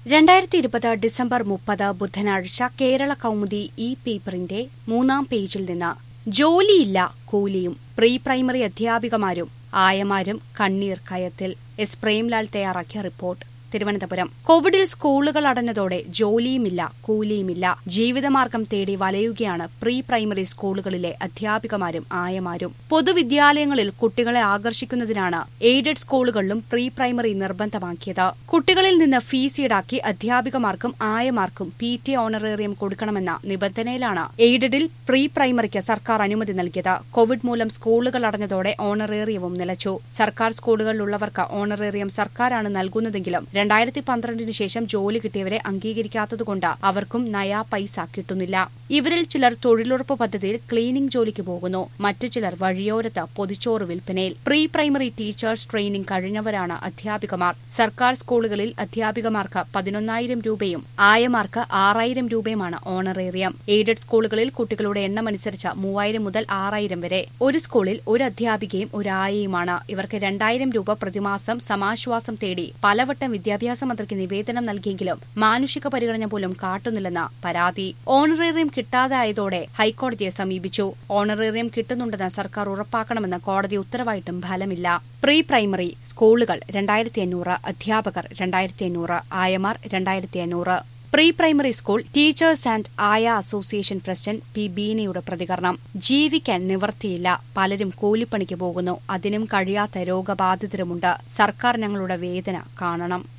രണ്ടായിരത്തി ഇരുപത് ഡിസംബർ മുപ്പത് ബുധനാഴ്ച കേരള കൗമുദി ഈ പേപ്പറിന്റെ മൂന്നാം പേജിൽ നിന്ന് ജോലിയില്ല കൂലിയും പ്രീ പ്രൈമറി അധ്യാപികമാരും ആയമാരും കണ്ണീർ കയത്തിൽ എസ് പ്രേംലാൽ തയ്യാറാക്കിയ റിപ്പോർട്ട് തിരുവനന്തപുരം കോവിഡിൽ സ്കൂളുകൾ അടഞ്ഞതോടെ ജോലിയുമില്ല കൂലിയുമില്ല ജീവിതമാർഗം തേടി വലയുകയാണ് പ്രീ പ്രൈമറി സ്കൂളുകളിലെ അധ്യാപികമാരും ആയമാരും പൊതുവിദ്യാലയങ്ങളിൽ കുട്ടികളെ ആകർഷിക്കുന്നതിനാണ് എയ്ഡഡ് സ്കൂളുകളിലും പ്രീ പ്രൈമറി നിർബന്ധമാക്കിയത് കുട്ടികളിൽ നിന്ന് ഫീസ് ഈടാക്കി അധ്യാപികമാർക്കും ആയമാർക്കും പി ടി ഓണറേറിയം കൊടുക്കണമെന്ന നിബന്ധനയിലാണ് എയ്ഡഡിൽ പ്രീ പ്രൈമറിക്ക് സർക്കാർ അനുമതി നൽകിയത് കോവിഡ് മൂലം സ്കൂളുകൾ അടഞ്ഞതോടെ ഓണറേറിയവും നിലച്ചു സർക്കാർ സ്കൂളുകളിലുള്ളവർക്ക് ഓണറേറിയം സർക്കാരാണ് നൽകുന്നതെങ്കിലും രണ്ടായിരത്തി പന്ത്രണ്ടിന് ശേഷം ജോലി കിട്ടിയവരെ അംഗീകരിക്കാത്തതുകൊണ്ട് അവർക്കും നയാ പൈസ കിട്ടുന്നില്ല ഇവരിൽ ചിലർ തൊഴിലുറപ്പ് പദ്ധതിയിൽ ക്ലീനിംഗ് ജോലിക്ക് പോകുന്നു മറ്റു ചിലർ വഴിയോരത്ത് പൊതിച്ചോറ് വിൽപ്പനയിൽ പ്രീ പ്രൈമറി ടീച്ചേഴ്സ് ട്രെയിനിംഗ് കഴിഞ്ഞവരാണ് അധ്യാപികമാർ സർക്കാർ സ്കൂളുകളിൽ അധ്യാപികമാർക്ക് പതിനൊന്നായിരം രൂപയും ആയമാർക്ക് ആറായിരം രൂപയുമാണ് ഓണറേറിയം എയ്ഡഡ് സ്കൂളുകളിൽ കുട്ടികളുടെ എണ്ണമനുസരിച്ച് മൂവായിരം മുതൽ ആറായിരം വരെ ഒരു സ്കൂളിൽ ഒരു അധ്യാപികയും ഒരു ആയയുമാണ് ഇവർക്ക് രണ്ടായിരം രൂപ പ്രതിമാസം സമാശ്വാസം തേടി പലവട്ടം വിദ്യാഭ്യാസ മന്ത്രിക്ക് നിവേദനം നൽകിയെങ്കിലും മാനുഷിക പരിഗണന പോലും കാട്ടുന്നില്ലെന്ന പരാതി ഓണറേറിയം കിട്ടാതായതോടെ ഹൈക്കോടതിയെ സമീപിച്ചു ഓണറേറിയം കിട്ടുന്നുണ്ടെന്ന് സർക്കാർ ഉറപ്പാക്കണമെന്ന് കോടതി ഉത്തരവായിട്ടും ഫലമില്ല പ്രീ പ്രൈമറി സ്കൂളുകൾ രണ്ടായിരത്തി അഞ്ഞൂറ് അധ്യാപകർ രണ്ടായിരത്തി അഞ്ഞൂറ് ആയമാർ രണ്ടായിരത്തി അഞ്ഞൂറ് pre primary school teachers and aya association president P ബീനയുടെ പ്രതികരണം ജീവിക്കാൻ നിവർത്തിയില്ല പലരും കൂലിപ്പണിക്ക് പോകുന്നു അതിനും കഴിയാത്ത രോഗബാധിതരുമുണ്ട് സർക്കാർ ഞങ്ങളുടെ വേദന കാണണം